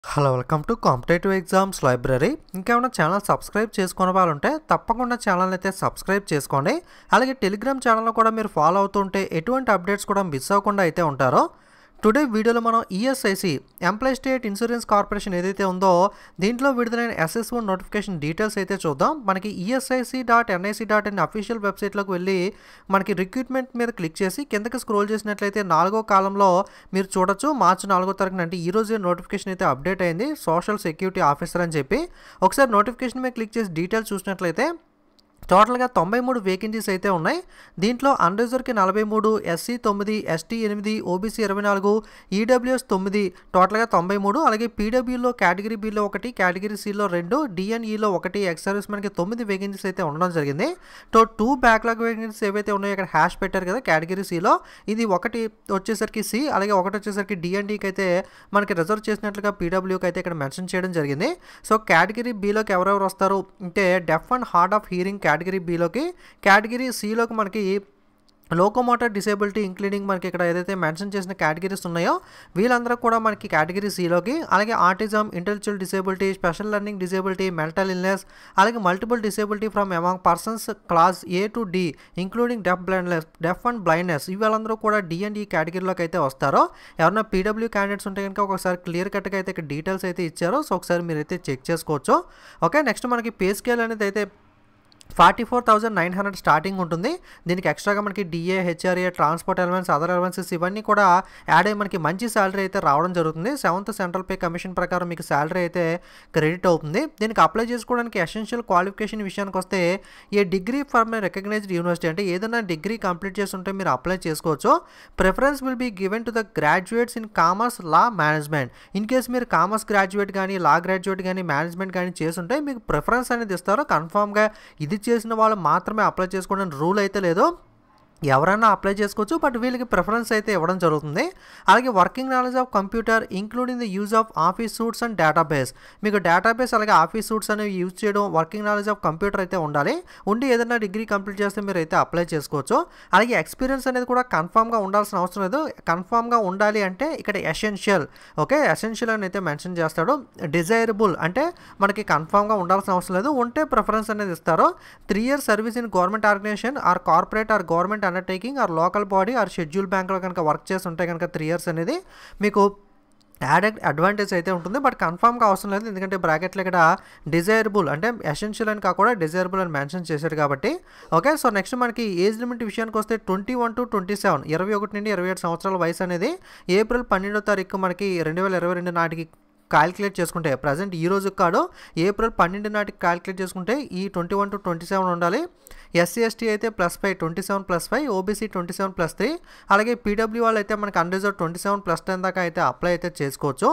hello welcome to competitive exams library ఇంకేమైనా channel subscribe చేసుకునే వాళ్ళు ఉంటే తప్పకుండా ఛానల్ అయితే సబ్స్క్రైబ్ చేసుకోండి అలాగే టెలిగ్రామ్ ఛానల్లో కూడా మీరు ఫాలో అవుతుంటే ఎటువంటి అప్డేట్స్ కూడా మిస్ అవ్వకుండా అయితే ఉంటారో టుడే వీడియోలో మనం ESIC employee state insurance corporation ఏదైతే ఉందో దీంట్లో విడుదలైన ఎస్ఎస్ వన్ నోటిఫికేషన్ డీటెయిల్స్ అయితే చూద్దాం మనకి ESIC dot NIC dot in official వెబ్సైట్లోకి వెళ్ళి మనకి రిక్రూట్మెంట్ మీద క్లిక్ చేసి కిందకి స్క్రోల్ చేసినట్లయితే నాలుగో కాలంలో మీరు చూడొచ్చు మార్చి నాలుగో తారీఖున అంటే ఈ రోజే నోటిఫికేషన్ అయితే అప్డేట్ అయింది సోషల్ సెక్యూరిటీ ఆఫీసర్ అని చెప్పి ఒకసారి నోటిఫికేషన్ మీద క్లిక్ చేసి డీటెయిల్స్ చూసినట్లయితే టోటల్గా తొంభై మూడు వేకెన్సీస్ అయితే ఉన్నాయి దీంట్లో అన్రిజర్వ్కి నలభై మూడు ఎస్సీ తొమ్మిది ఎస్టీ ఎనిమిది ఓబీసీ ఇరవై నాలుగు ఈడబ్ల్యూఎస్ తొమ్మిది టోటల్గా తొంభై మూడు అలాగే పీడబ్ల్యూలో కేటగిరీ బిలో ఒకటి కేటగిరీ సిలో రెండు డిఎన్ఈలో ఒకటి ఎక్స్ సర్వీస్ మనకి తొమ్మిది వేకెన్సీస్ అయితే ఉండడం జరిగింది తో టూ బ్యాక్లాగ్ వేకెన్సీస్ ఏవైతే ఉన్నాయో ఇక్కడ హ్యాష్ పెట్టారు కదా కేటగిరీ సిలో ఇది ఒకటి వచ్చేసరికి సి అలాగే ఒకటి వచ్చేసరికి డిఎన్డీకి అయితే మనకి రిజర్వ్ చేసినట్లుగా పీడబ్ల్యూకి అయితే ఇక్కడ మెన్షన్ చేయడం జరిగింది సో కేటగిరీ బిలోకి ఎవరెవరు వస్తారు అంటే deaf and hard of hearing category బిలోకి కేటగిరీ సిలోకి మనకి లోకోమోటర్ డిసేబిలిటీ ఇంక్లూడింగ్ మనకి ఇక్కడ ఏదైతే మెన్షన్ చేసిన కేటగిరీస్ ఉన్నాయో వీళ్ళందరూ కూడా మనకి కేటగిరీ సిలోకి అలాగే autism intellectual disability special learning disability mental illness అలాగే multiple disability from among persons class A to D including deaf blindness deaf and blindness వీళ్ళందరూ కూడా డి అండ్ ఈ కేటగిరీలోకి అయితే వస్తారో ఎవరైనా పీడబ్ల్యూ క్యాండిడేట్స్ ఉంటే కనుక ఒకసారి క్లియర్ కట్గా అయితే ఇక్కడ డీటెయిల్స్ అయితే ఇచ్చారో సో ఒకసారి మీరైతే చెక్ చేసుకోవచ్చు ఓకే నెక్స్ట్ మనకి పే స్కేల్ అనేది అయితే forty four thousand nine hundred starting ఉంటుంది దీనికి ఎక్స్ట్రాగా మనకి DA HRA transport allowance other allowances ఇవన్నీ కూడా యాడ్ అయ్యి మనకి మంచి శాలరీ అయితే రావడం జరుగుతుంది సెవెంత్ సెంట్రల్ పే కమిషన్ ప్రకారం మీకు శాలరీ అయితే క్రెడిట్ అవుతుంది దీనికి అప్లై చేసుకోవడానికి ఎసెన్షియల్ క్వాలిఫికేషన్ విషయానికి వస్తే a degree for my recognised university అంటే ఏదైనా డిగ్రీ కంప్లీట్ చేస్తుంటే మీరు అప్లై చేసుకోవచ్చు preference will be given to the graduates in commerce law management in case మీరు కామర్స్ గ్రాడ్యుయేట్ కానీ లా గ్రాడ్యుయేట్ కానీ మేనేజ్మెంట్ కానీ చేస్తుంటే మీకు ప్రిఫరెన్స్ అనేది ఇస్తారు కన్ఫామ్గా ఇది చేసిన వాళ్ళు మాత్రమే అప్లై చేసుకోవడానికి రూల్ అయితే లేదు ఎవరైనా అప్లై చేసుకోవచ్చు బట్ వీళ్ళకి ప్రిఫరెన్స్ అయితే ఇవ్వడం జరుగుతుంది అలాగే working knowledge of computer including the use of office suites and database మీకు డేటాబేస్ అలాగే ఆఫీస్ సూట్స్ అనేవి యూజ్ చేయడం వర్కింగ్ నాలెడ్జ్ ఆఫ్ కంప్యూటర్ అయితే ఉండాలి ఉండి ఏదైనా డిగ్రీ కంప్లీట్ చేస్తే మీరు అయితే అప్లై చేసుకోవచ్చు అలాగే ఎక్స్పీరియన్స్ అనేది కూడా కన్ఫామ్గా ఉండాల్సిన అవసరం లేదు కన్ఫామ్గా ఉండాలి అంటే ఇక్కడ ఎసెన్షియల్ ఓకే ఎసెన్షియల్ అని అయితే మెన్షన్ చేస్తాడు డిజైరబుల్ అంటే మనకి కన్ఫామ్గా ఉండాల్సిన అవసరం లేదు ఉంటే ప్రిఫరెన్స్ అనేది ఇస్తారు three years service in government organisation or corporate or government undertaking or local body or schedule బ్యాంక్లో కనుక వర్క్ చేసి ఉంటే కనుక త్రీ ఇయర్స్ అనేది మీకు యాడెడ్ అడ్వాంటేజ్ అయితే ఉంటుంది బట్ కన్ఫామ్గా అవసరం లేదు ఎందుకంటే బ్రాకెట్లో ఇక్కడ డిజైరబుల్ అంటే ఎసెన్షియల్ అని కాకుండా డిజైరబుల్ అని మెన్షన్ చేశారు కాబట్టి ఓకే సో నెక్స్ట్ మనకి ఏజ్ లిమిట్ విషయానికి వస్తే twenty one to twenty seven ఇరవై ఒకటి నుండి ఇరవై ఏడు సంవత్సరాల వయసు అనేది ఏప్రిల్ పన్నెండో తారీఖు మనకి రెండు వేల ఇరవై రెండు నాటికి క్యాలిక్యులేట్ చేసుకుంటే ప్రజెంట్ ఈ రోజు కాదు ఏప్రిల్ పన్నెండు నాటికి క్యాలిక్యులేట్ చేసుకుంటే ఈ twenty one to twenty seven ఉండాలి ఎస్సీ ఎస్టీ అయితే plus five twenty seven plus five OBC twenty seven plus three అలాగే పీడబ్ల్యూ వాళ్ళు అయితే మనకి unreserved twenty seven plus ten దాకా అయితే అప్లై అయితే చేసుకోవచ్చు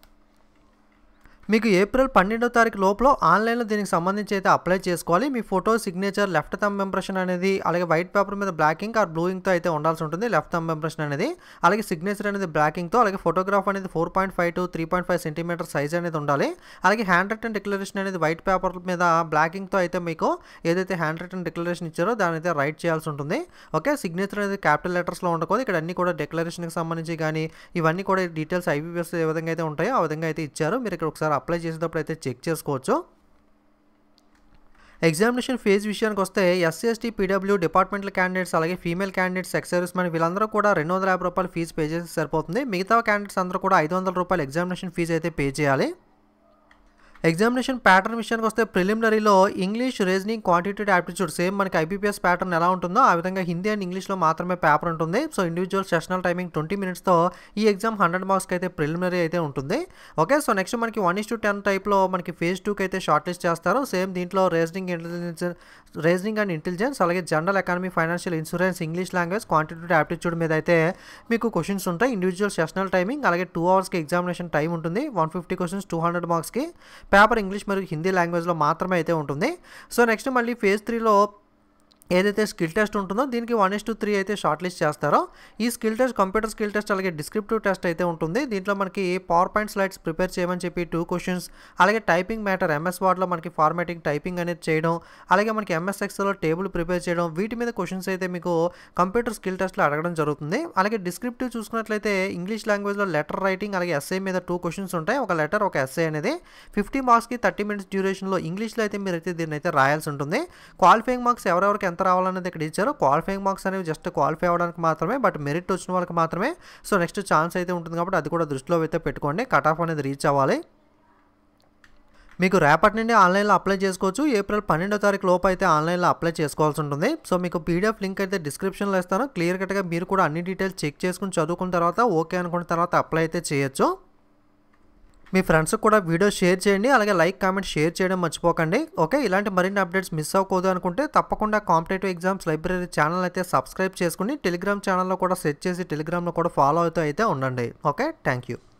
మీకు ఏప్రిల్ పన్నెండో తారీఖు లోపల ఆన్లైన్లో దీనికి సంబంధించి అయితే అప్లై చేసుకోవాలి మీ photo signature left thumb impression అనేది అలాగే వైట్ పేపర్ మీద బ్లాక్ ఇంక్ ఆర్ బ్లూ ఇంక్తో అయితే ఉండాల్సి ఉంటుంది లెఫ్ట్ థమ్ ఇంప్రెషన్ అనేది అలాగే సిగ్నేచర్ అనేది బ్లాక్ ఇంక్తో అలాగే ఫోటోగ్రాఫ్ అనేది four point five to three point five centimetre size అనేది ఉండాలి అలాగే హ్యాండ్ రిటర్న్ డిక్లరేషన్ అనేది వైట్ పేపర్ మీద బ్లాక్ ఇంక్తో అయితే మీకు ఏదైతే హ్యాండ్ రిటర్న్ డిక్లరేషన్ ఇచ్చారో దాని అయితే రైట్ చేయాల్సి ఉంటుంది ఓకే సిగ్నేచర్ అనేది క్యాపిటల్ లెటర్స్లో ఉండకూడదు ఇక్కడ అన్ని కూడా డిక్లరేషన్కి సంబంధించి కానీ ఇవన్నీ కూడా డీటెయిల్స్ ఐబీఎస్ ఏ విధంగా అయితే ఉంటాయో ఆ విధంగా అయితే ఇచ్చారు మీరు ఇక్కడ ఒకసారి అప్లై చేసేటప్పుడు అయితే చెక్ చేసుకోవచ్చు ఎగ్జామినేషన్ ఫేజ్ విషయానికి వస్తే SC ST PW departmental candidates అలాగే ఫీమేల్ క్యాండిడేట్స్ సెక్స్ సర్వీస్ మన వీళ్ళందరూ కూడా రెండు వందల యాభై రూపాయలు ఫీజు పే చేసి సరిపోతుంది మిగతా క్యాండిడేట్స్ అందరూ కూడా ఐదు వందల రూపాయలు ఎగ్జామినేషన్ ఫీజు అయితే పే చేయాలి ఎగ్జామినేషన్ ప్యాటర్న్ విషయానికి వస్తే ప్రిలిమినరీలో English reasoning quantitative aptitude same మనకి ఐబీపీఎస్ ప్యాటర్న్ ఎలా ఉంటుందో ఆ విధంగా హిందీ అండ్ ఇంగ్లీష్లో మాత్రమే పేపర్ ఉంటుంది so individual sessional timing twenty మినిట్స్తో ఈ ఎగ్జామ్ హండ్రెడ్ మార్క్స్కి అయితే ప్రిలిమినరీ అయితే ఉంటుంది ఓకే సో నెక్స్ట్ మనకి వన్ ఇస్ టు టెన్ టైప్లో మనకి ఫేజ్ టూకి అయితే షార్ట్ లిస్ట్ చేస్తారు సేమ్ దీంట్లో reasoning intelligence reasoning and intelligence అలాగే general economy financial insurance English language quantitative aptitude మీద అయితే మీకు క్వశ్చన్స్ ఉంటాయి ఇండివిజువల్ సెషనల్ టైమింగ్ అలాగే టూ అవర్స్కి ఎగ్జామినేషన్ టైం ఉంటుంది one fifty questions two hundred మార్క్స్కి పేపర్ ఇంగ్లీష్ మరియు హిందీ లాంగ్వేజ్లో మాత్రమే అయితే ఉంటుంది సో నెక్స్ట్ మళ్ళీ ఫేజ్ త్రీలో ఏదైతే స్కిల్ టెస్ట్ ఉంటుందో దీనికి వన్ ఇస్ టు త్రీ అయితే షార్ట్ లిస్ట్ చేస్తారో ఈ skill test computer skill test అలాగే డిస్క్రిప్టివ్ టెస్ట్ అయితే ఉంటుంది దీంట్లో మనకి పవర్ పాయింట్ స్లైడ్స్ ప్రిపేర్ చేయమని చెప్పి టూ క్వశ్చన్స్ అలాగే టైపింగ్ మ్యాటర్ ఎంఎస్ వార్డ్లో మనకి ఫార్మాటింగ్ టైపింగ్ అనేది చేయడం అలాగే మనకి ఎంఎస్ ఎక్స్లో టేబుల్ ప్రిపేర్ చేయడం వీటి మీద క్వశ్చన్స్ అయితే మీకు కంప్యూటర్ స్కిల్ టెస్ట్లో అడగడం జరుగుతుంది అలాగే డిస్క్రిప్టివ్ చూసుకున్నట్లయితే ఇంగ్లీష్ లాంగ్వేజ్లో లెటర్ రైటింగ్ అలాగే ఎస్ఏ మీద టూ క్వశ్చన్స్ ఉంటాయి ఒక లెటర్ ఒక ఎస్ఏ అనేది ఫిఫ్టీ మార్క్స్కి థర్టీ మినిట్స్ డ్యూరేషన్లో ఇంగ్లీష్లో అయితే మీరు అయితే దీన్ని అయితే రాయాల్సి ఉంటుంది క్వాలిఫైయింగ్ మార్క్స్ ఎవరెవరికి ఎంత రావాలనేది ఇక్కడ ఇచ్చారు క్వాలిఫైయింగ్ మార్క్స్ అనేవి జస్ట్ క్వాలిఫై అవ్వడానికి మాత్రమే బట్ మెరిట్ వచ్చిన వాళ్ళకి మాత్రమే సో నెక్స్ట్ ఛాన్స్ అయితే ఉంటుంది కాబట్టి అది కూడా దృష్టిలో అయితే పెట్టుకోండి కట్ ఆఫ్ అనేది రీచ్ అవ్వాలి మీకు రేపటి నుండి ఆన్లైన్లో అప్లై చేసుకోవచ్చు ఏప్రిల్ పన్నెండో తారీఖు లోపు అయితే ఆన్లైన్లో అప్లై చేసుకోవాల్సి ఉంటుంది సో మీకు పీడిఎఫ్ లింక్ అయితే డిస్క్రిప్షన్లో ఇస్తాను క్లియర్ కట్గా మీరు కూడా అన్ని డీటెయిల్స్ చెక్ చేసుకుని చదువుకున్న తర్వాత ఓకే అనుకున్న తర్వాత అప్లై అయితే చేయొచ్చు మీ ఫ్రెండ్స్కి కూడా వీడియో షేర్ చేయండి అలాగే లైక్ కామెంట్ షేర్ చేయడం మర్చిపోకండి ఓకే ఇలాంటి మరిన్ని అప్డేట్స్ మిస్ అవ్వకూడదు అనుకుంటే తప్పకుండా కాంపిటేటివ్ ఎగ్జామ్స్ లైబ్రరీ ఛానల్ అయితే సబ్స్క్రైబ్ చేసుకుని టెలిగ్రామ్ ఛానల్లో కూడా సెట్ చేసి టెలిగ్రామ్లో కూడా ఫాలో అవుతూ అయితే ఉండండి ఓకే థ్యాంక్ యూ